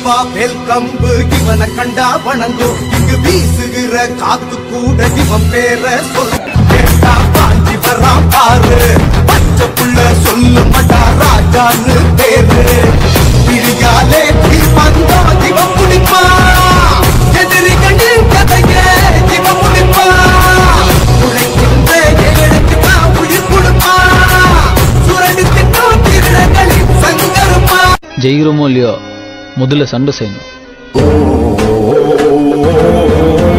முனிப்பா வேல் கம்பு இவனை கண்டா வணங்கும் இங்கு வீசுகிற காத்து கூட இவன் பேர சொல்ல கேட்டா பாஞ்சி வரான் பாரு பச்சை புள்ள சொல்லு மாட்டா ராஜான்னு பேரு பிரியாலே நீ வந்தா இவன் முடிப்பா எதிரிகளின் கதையே இவன் முடிப்பா உழைக்கின்ற ஏழைக்கு தான் உயிர் கொடுப்பா சுரண்டு திட்டம் திருடங்களின் சங்கரப்பா ஜெயிக்கிறோமோ இல்லையோ முதல்ல சண்டை செய்யணும் ஓ